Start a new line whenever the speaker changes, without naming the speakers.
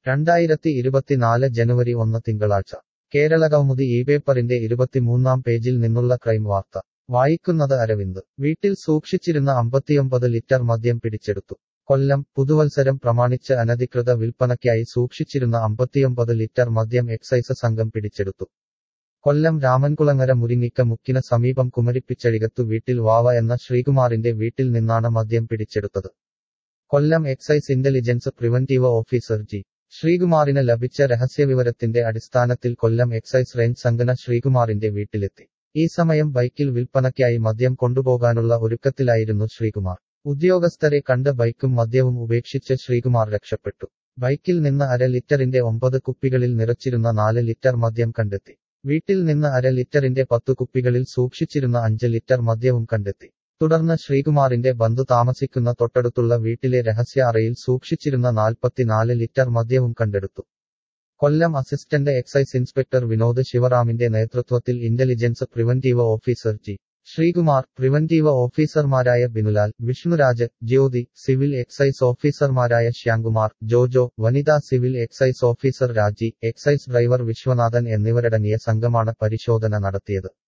രണ്ടായിരത്തി ഇരുപത്തിനാല് ജനുവരി ഒന്ന് തിങ്കളാഴ്ച കേരളകൗമുദി ഈ പേപ്പറിന്റെ ഇരുപത്തിമൂന്നാം പേജിൽ നിന്നുള്ള ക്രൈം വാർത്ത വായിക്കുന്നത് അരവിന്ദ് വീട്ടിൽ സൂക്ഷിച്ചിരുന്ന അമ്പത്തിയൊമ്പത് ലിറ്റർ മദ്യം പിടിച്ചെടുത്തു കൊല്ലം പുതുവത്സരം പ്രമാണിച്ച് അനധികൃത വിൽപ്പനയ്ക്കായി സൂക്ഷിച്ചിരുന്ന അമ്പത്തിയൊമ്പത് ലിറ്റർ മദ്യം എക്സൈസ് സംഘം പിടിച്ചെടുത്തു കൊല്ലം രാമൻകുളങ്ങര മുരിങ്ങിക്ക മുക്കിന് സമീപം കുമരിപ്പിച്ചഴികത്തു വീട്ടിൽ വാവ എന്ന ശ്രീകുമാറിന്റെ വീട്ടിൽ നിന്നാണ് മദ്യം പിടിച്ചെടുത്തത് Kollam excise intelligence preventive officer G ശ്രീകുമാറിന് ലഭിച്ച രഹസ്യവിവരത്തിന്റെ അടിസ്ഥാനത്തിൽ കൊല്ലം എക്സൈസ് റേഞ്ച് സംഘന ശ്രീകുമാറിന്റെ വീട്ടിലെത്തി ഈ സമയം ബൈക്കിൽ വിൽപ്പനയ്ക്കായി മദ്യം കൊണ്ടുപോകാനുള്ള ഒരുക്കത്തിലായിരുന്നു ശ്രീകുമാർ ഉദ്യോഗസ്ഥരെ കണ്ട് ബൈക്കും മദ്യവും ഉപേക്ഷിച്ച് ശ്രീകുമാർ രക്ഷപ്പെട്ടു ബൈക്കിൽ നിന്ന് അര ലിറ്ററിന്റെ ഒമ്പത് കുപ്പികളിൽ നിറച്ചിരുന്ന നാല് ലിറ്റർ മദ്യം കണ്ടെത്തി വീട്ടിൽ നിന്ന് അര ലിറ്ററിന്റെ പത്തു കുപ്പികളിൽ സൂക്ഷിച്ചിരുന്ന അഞ്ച് ലിറ്റർ മദ്യവും കണ്ടെത്തി തുടർന്ന് ശ്രീകുമാറിന്റെ ബന്ധു താമസിക്കുന്ന തൊട്ടടുത്തുള്ള വീട്ടിലെ രഹസ്യ അറയിൽ സൂക്ഷിച്ചിരുന്ന നാൽപ്പത്തിനാല് ലിറ്റർ മദ്യവും കണ്ടെടുത്തു Kollam assistant excise inspector Vinod ശിവറാമിന്റെ നേതൃത്വത്തിൽ intelligence preventive officer G Sreekumar preventive ഓഫീസർമാരായ ബിനുലാൽ വിഷ്ണുരാജ് ജ്യോതി സിവിൽ എക്സൈസ് ഓഫീസർമാരായ ശ്യാംകുമാർ ജോജോ വനിതാ civil excise officer Raji excise driver Viswanathan എന്നിവരടങ്ങിയ സംഘമാണ് പരിശോധന നടത്തിയത്